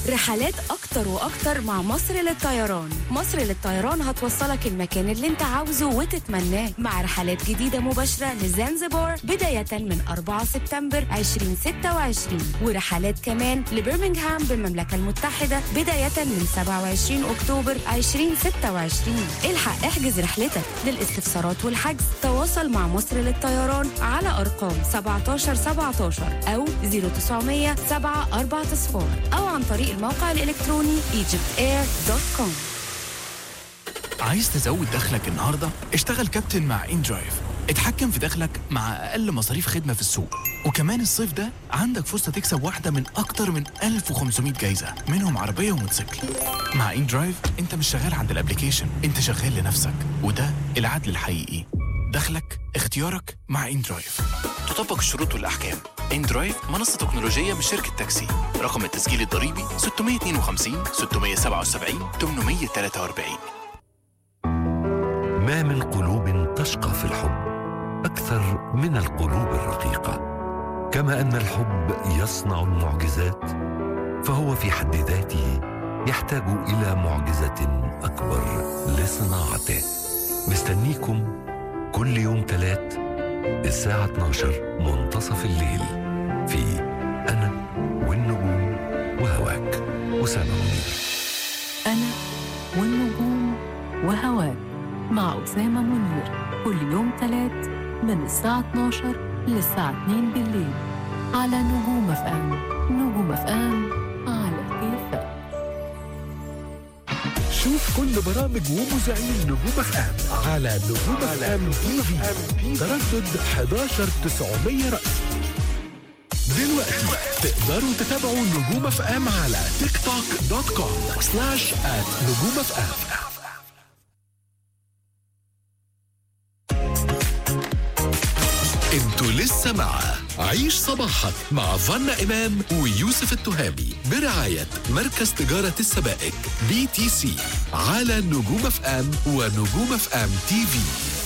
رحلات أكتر وأكتر مع مصر للطيران مصر للطيران هتوصلك المكان اللي انت عاوزه وتتمناه مع رحلات جديدة مباشرة لزنزبار بداية من 4 سبتمبر 2026 ورحلات كمان لبرمنغهام بالمملكة المتحدة بداية من 27 أكتوبر 2026 الحق احجز رحلتك للاستفسارات والحجز تواصل مع مصر للطيران على أرقام 17 17 أو 0900 7 4 صفار أو عن طريق الموقع الإلكتروني egyptair.com عايز تزود دخلك النهارده؟ اشتغل كابتن مع ان درايف اتحكم في دخلك مع اقل مصاريف خدمه في السوق وكمان الصيف ده عندك فرصه تكسب واحده من اكتر من 1500 جايزه منهم عربيه وموتوسيكل مع ان درايف انت مش شغال عند الابليكيشن انت شغال لنفسك وده العدل الحقيقي دخلك اختيارك مع ان درايف تطبق الشروط والاحكام ان درايف منصه تكنولوجيه من شركه تاكسي رقم التسجيل الضريبي 652 677 843 ما من قلوب تشقى في الحب اكثر من القلوب الرقيقه كما ان الحب يصنع المعجزات فهو في حد ذاته يحتاج الى معجزه اكبر لصناعته مستنيكم كل يوم ثلاث الساعه 12 منتصف الليل في انا والنجوم وهواك اسامه منير أنا والنجوم وهواك مع أسامة منير كل يوم تلات من الساعة 12 للساعة 2 بالليل على نجوم اف ام نجوم اف ام على كيفك شوف كل برامج ومذيعين نجوم اف ام على نجوم اف ام تي في تردد 11 900 رأس دلوقتي تقدروا تتابعوا نجوم اف ام على تيك توك دوت كوم سلاش ات نجوم اف ام انتوا لسه مع عيش صباحك مع فنا امام ويوسف التهامي برعايه مركز تجاره السبائك بي تي سي على نجوم اف ام ونجوم اف ام تي في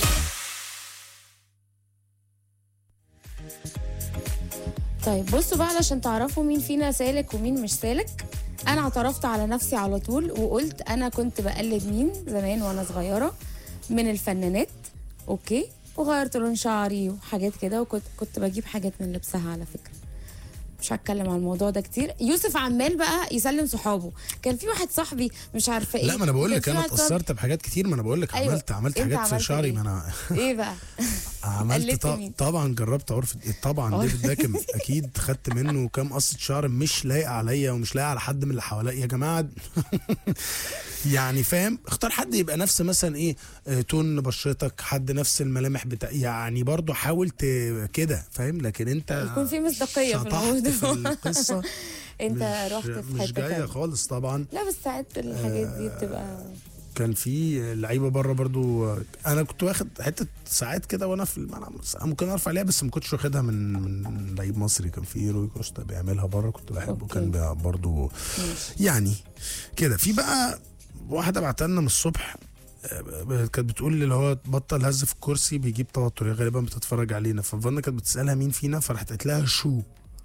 طيب بصوا بقى علشان تعرفوا مين فينا سالك ومين مش سالك انا اعترفت على نفسي على طول وقلت انا كنت بقلد مين زمان وانا صغيره من الفنانات اوكي وغيرت لون شعري وحاجات كده وكنت كنت بجيب حاجات من لبسها على فكره مش هتكلم عن الموضوع ده كتير يوسف عمال بقى يسلم صحابه كان في واحد صاحبي مش عارفه ايه لا ما انا بقول كان لك في انا واحد صاحبي- اتأثرت بحاجات كتير ما انا بقول لك أيوة. عملت عملت أنت حاجات في عملت شعري إيه؟ ما انا ايه بقى عملت قلدت ط- مين؟ طبعا جربت عرف طبعا آه. ديفيد باكم اكيد خدت منه كام قصه شعر مش لايقه عليا ومش لايقه على حد من اللي حواليا يا جماعه يعني فاهم اختار حد يبقى نفس مثلا ايه آه، تون بشرتك حد نفس الملامح بتاع يعني برضو حاول ت- كده فاهم لكن انت يكون في مصداقيه في شطحت الموضوع في القصه انت مش- رحت في مش حته جايه تانية. خالص طبعا لا بس ساعات الحاجات دي بتبقى كان في لعيبه بره برضو انا كنت واخد حته ساعات كده وانا في الملعب ممكن ارفع عليها بس ما كنتش واخدها من من لعيب مصري كان في روي كوستا بيعملها بره كنت بحبه أوكي. كان بقى برضو ماشي. يعني كده في بقى واحده بعتها لنا من الصبح آه، كانت بتقول اللي هو بطل هز في الكرسي بيجيب توتر هي غالبا بتتفرج علينا ففضلنا كانت بتسالها مين فينا فراحت قالت لها شو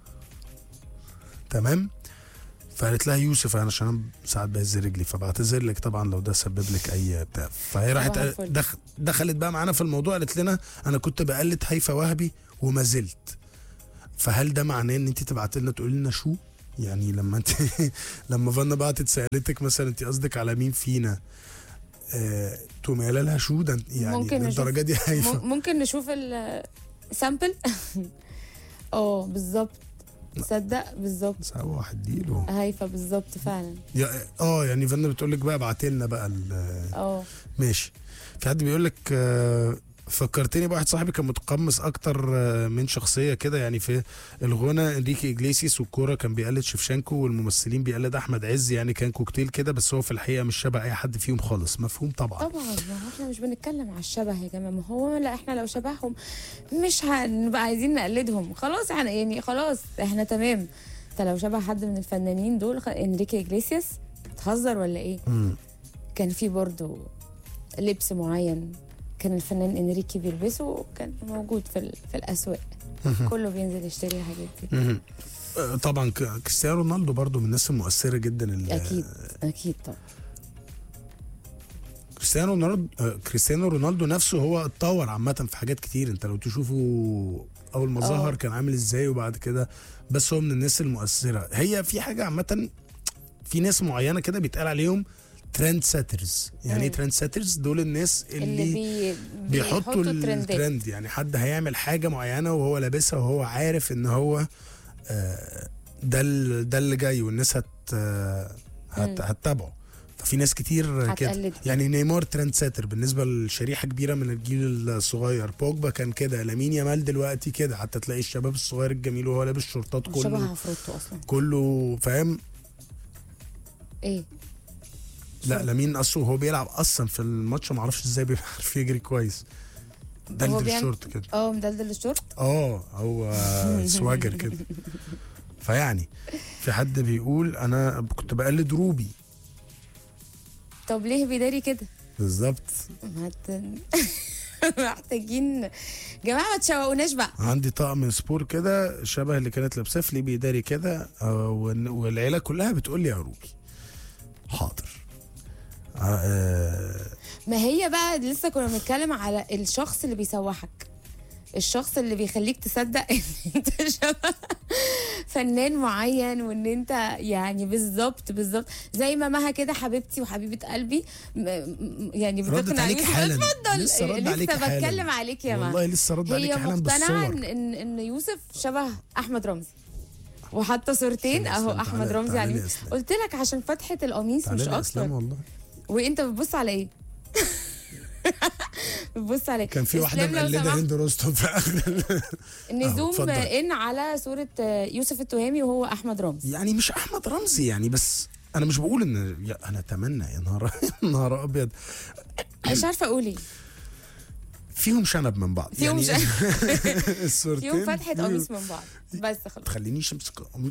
تمام فقالت لها يوسف انا عشان انا ساعات بهز رجلي فبعتذر لك طبعا لو ده سبب لك اي بتاع فهي راحت صباح قال- الفل. دخ دخلت بقى معانا في الموضوع قالت لنا انا كنت بقلد هيفا وهبي وما زلت فهل ده معناه ان انت تبعت لنا تقول لنا شو يعني لما انت لما فانا بعتت سالتك مثلا انت قصدك على مين فينا آه، تقومي قايله لها شو ده يعني ممكن نشوف- الدرجه دي هيفا مم- ممكن نشوف السامبل اه بالظبط تصدق بالظبط سوا واحد ديله هايفه بالظبط فعلا يا- اه يعني فانا بتقول لك بقى ابعت لنا بقى ال- اه ماشي في حد بيقول لك آه، فكرتني بواحد صاحبي كان متقمص اكتر آه، من شخصيه كده يعني في الغنى انريكي اجليسيس والكوره كان بيقلد شفشانكو والممثلين بيقلد احمد عز يعني كان كوكتيل كده بس هو في الحقيقه مش شبه اي حد فيهم خالص مفهوم طبعا طبعا ما هو احنا مش بنتكلم على الشبه يا جماعه ما هو لا احنا لو شبههم مش هنبقى عايزين نقلدهم خلاص احنا يعني خلاص احنا تمام انت لو شبه حد من الفنانين دول خ- انريكي اجليسياس بتهزر ولا ايه مم. كان في برضو لبس معين كان الفنان انريكي بيلبسه وكان موجود في ال- في الاسواق كله بينزل يشتري الحاجات دي مهم. آه، طبعا ك- كريستيانو رونالدو برضو من الناس المؤثره جدا اللي اكيد اكيد طبعا كريستيانو رونالدو آه، كريستيانو رونالدو نفسه هو اتطور عامه في حاجات كتير انت لو تشوفه اول ما آه. ظهر كان عامل ازاي وبعد كده بس هو من الناس المؤثره هي في حاجه عامه في ناس معينه كده بيتقال عليهم ترند سيترز يعني ايه مم. ترند سيترز دول الناس اللي اللي, بي بيحطوا ترندات. الترند يعني حد هيعمل حاجه معينه وهو لابسها وهو عارف ان هو آه، ده ال- ده اللي جاي والناس هت آه، هت مم. هتتابعه ففي ناس كتير كده هتقلد. يعني نيمار ترند سيتر بالنسبه لشريحه كبيره من الجيل الصغير بوجبا كان كده لامين يامال دلوقتي كده حتى تلاقي الشباب الصغير الجميل وهو لابس شورتات شبه كله عفروتو اصلا كله فاهم ايه لا لامين اصلا وهو بيلعب اصلا في الماتش ما اعرفش ازاي بيعرف يجري كويس هو دلدل بيعمل- الشورت كده اه مدلدل الشورت اه هو سواجر كده فيعني في حد بيقول انا كنت بقلد روبي طب ليه بيداري كده بالظبط ما ت- محتاجين جماعه ما تشوقوناش بقى عندي طقم سبور كده شبه اللي كانت لابساه في ليبي داري كده آه، والن- والعيله كلها بتقول لي يا روبي حاضر آه، آه، ما هي بقى لسه كنا بنتكلم على الشخص اللي بيسوحك الشخص اللي بيخليك تصدق ان انت شبه فنان معين وان انت يعني بالظبط بالظبط زي ما مها كده حبيبتي وحبيبه قلبي م- م- يعني ردت بتقنع عليك يوسف حالا اتفضل لسه رد عليك لسه حالا بتكلم عليك يا مها والله لسه رد عليك هي حالا مقتنعه ان بالصور ان إن يوسف شبه احمد رمزي وحاطه صورتين تعالى اهو يا احمد إسلام، رمزي تعالى على يا اليمين. إسلام. قلت لك عشان فتحه القميص تعالى مش لي يا اسلام اكتر والله وانت بتبص على ايه بتبص على إيه؟ كان في واحده إسلام لو مقلده سمحت، هند رستم في اخر نزوم اتفضل. ان على صوره يوسف التهامي وهو احمد رمزي يعني مش احمد رمزي يعني بس انا مش بقول ان يا انا اتمنى يا نهار يا نهار ابيض مش عارفه اقول ايه فيهم شنب من بعض فيهم يعني شنب. الصورتين فيهم فتحه فيهم- قميص من بعض بس خلاص تخلينيش امسك قميص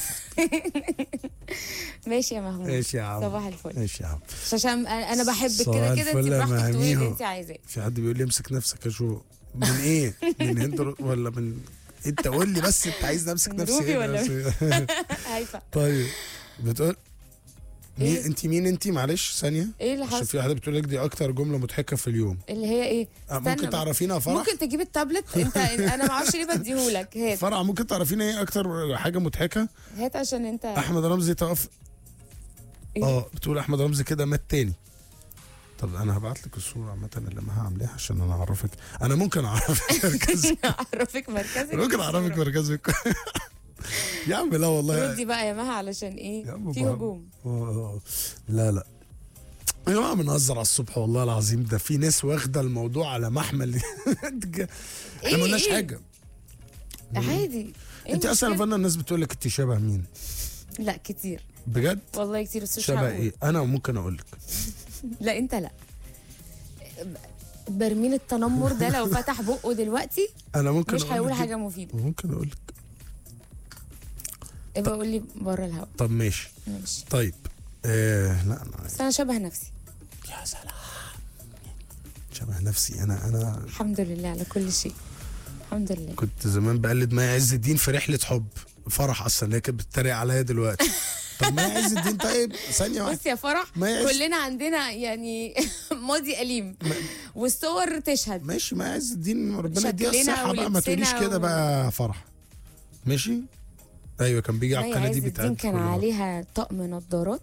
ماشي يا محمود ماشي يا عم صباح الفل ماشي يا عم عشان انا بحبك صباح كده كده انت الفل يا براحتك تقولي اللي مهاميهو. انت عايزاه في حد بيقول لي امسك نفسك يا جو من ايه من هند رو- ولا من انت قول لي بس انت عايز امسك من نفسي روبي إيه ولا بس؟ هايفه طيب بتقول مين إيه؟ انت مين انت معلش ثانيه ايه اللي عشان حصل في واحده بتقول لك دي اكتر جمله مضحكه في اليوم اللي هي ايه آه، استنى ممكن بس. تعرفينا يا فرح ممكن تجيب التابلت انت انا ما اعرفش ليه بديهولك هات فرح ممكن تعرفينا ايه اكتر حاجه مضحكه هات عشان انت احمد رمزي توقف إيه؟ اه بتقول احمد رمزي كده مات تاني طب انا هبعت لك الصوره عامه اللي ما عاملاها عشان انا اعرفك انا ممكن اعرفك مركزك اعرفك مركزك ممكن اعرفك مركزك يا عم لا والله ردي بقى يا مها علشان يا ايه عم في بقى. هجوم آه، لا لا يا جماعه بنهزر على الصبح والله العظيم ده في ناس واخده الموضوع على محمل احنا إيه، ما قلناش إيه؟ حاجه عادي إيه انت اصلا يا المشكلة؟ فندم الناس بتقول لك انت شبه مين لا كتير بجد والله كتير بس مش شبه هقول. ايه انا ممكن اقول لك لا انت لا برميل التنمر ده لو فتح بقه دلوقتي انا ممكن مش أقول هيقول لك حاجه مفيده ممكن اقول لك ابقى قول لي بره الهوا طب ماشي ماشي طيب آه لا انا بس انا شبه نفسي يا سلام شبه نفسي انا انا الحمد لله على كل شيء الحمد لله كنت زمان بقلد مي عز الدين في رحله حب فرح اصلا هي كانت بتتريق عليا دلوقتي طب مي عز الدين طيب ثانيه واحده بص يا فرح ما يعز- كلنا عندنا يعني ماضي أليم والصور تشهد ماشي مي عز الدين ربنا يديها شكلنا الصحه بقى ما ولبسنا تقوليش كده و- بقى فرح ماشي ايوه كان بيجي على مي القناه عز دي الدين بيتقال كان عليها طقم نظارات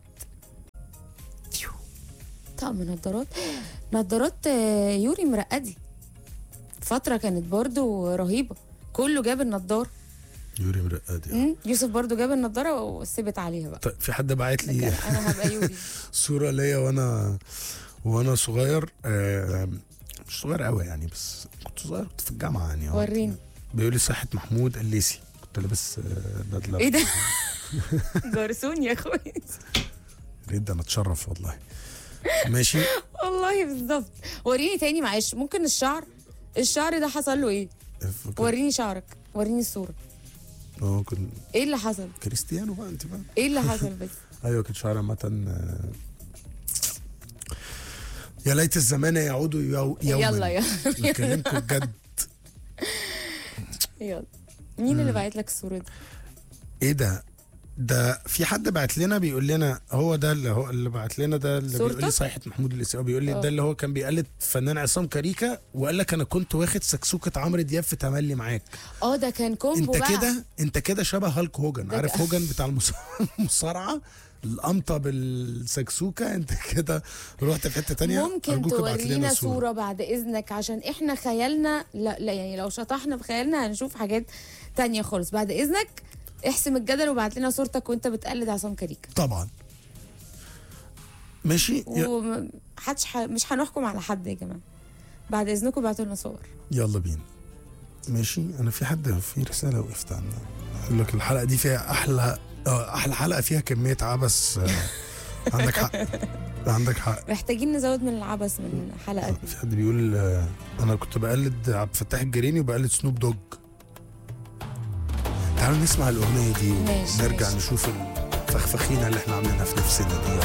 طقم نظارات نظارات آه، يوري مرقدي فترة كانت برضو رهيبة كله جاب النضارة يوري مرقادي مم، يوسف برضو جاب النضارة وسبت عليها بقى طيب في حد بعت لي انا هبقى يوري صوره ليا وانا وانا صغير آه مش صغير قوي يعني بس كنت صغير كنت في الجامعه يعني آه. وريني بيقول لي صحه محمود الليسي كنت لابس آه، بدله ايه ده جرسون يا اخوي ريت ده انا اتشرف والله ماشي والله بالظبط وريني تاني معلش ممكن الشعر الشعر ده حصل له ايه فكر- وريني شعرك وريني الصورة اه كنت ايه اللي حصل كريستيانو بقى انت بقى ايه اللي حصل بس ايوه كنت شعري عامه آه، يا ليت الزمان يعود يو- يوما يلا يلا بكلمكم بجد يلا مين اللي بعت لك الصورة دي ايه ده ده في حد بعت لنا بيقول لنا هو ده اللي هو اللي بعت لنا ده اللي بيقول لي صورتك؟ صيحه محمود الاسيوي بيقول لي اه. ده اللي هو كان بيقلد فنان عصام كاريكا وقال لك انا كنت واخد سكسوكه عمرو دياب في تملي معاك اه ده كان كومبو انت بقى كده انت كده شبه هالك هوجن ده عارف ك- هوجن بتاع المص- المصارعه القمطه بالسكسوكه انت كده رحت في حته تانية ممكن أرجوك ابعت تورينا لنا صورة بعد إذنك عشان إحنا خيالنا لا, لا يعني لو شطحنا بخيالنا هنشوف حاجات تانية خالص بعد إذنك احسم الجدل وبعت لنا صورتك وانت بتقلد عصام كاريكا طبعا ماشي ي- ومحدش ح... مش هنحكم على حد يا جماعة بعد إذنكم بعتوا لنا صور يلا بينا ماشي انا في حد في رساله وقفت عنها يقول لك الحلقه دي فيها احلى آه، احلى حلقه فيها كميه عبث آه، عندك حق عندك حق محتاجين نزود من العبث من الحلقة دي في حد بيقول آه، انا كنت بقلد عبد الفتاح الجريني وبقلد سنوب دوج تعالوا نسمع الاغنيه دي ماشي، ونرجع ماشي. نشوف الفخفخينه اللي احنا عاملينها في نفسنا دي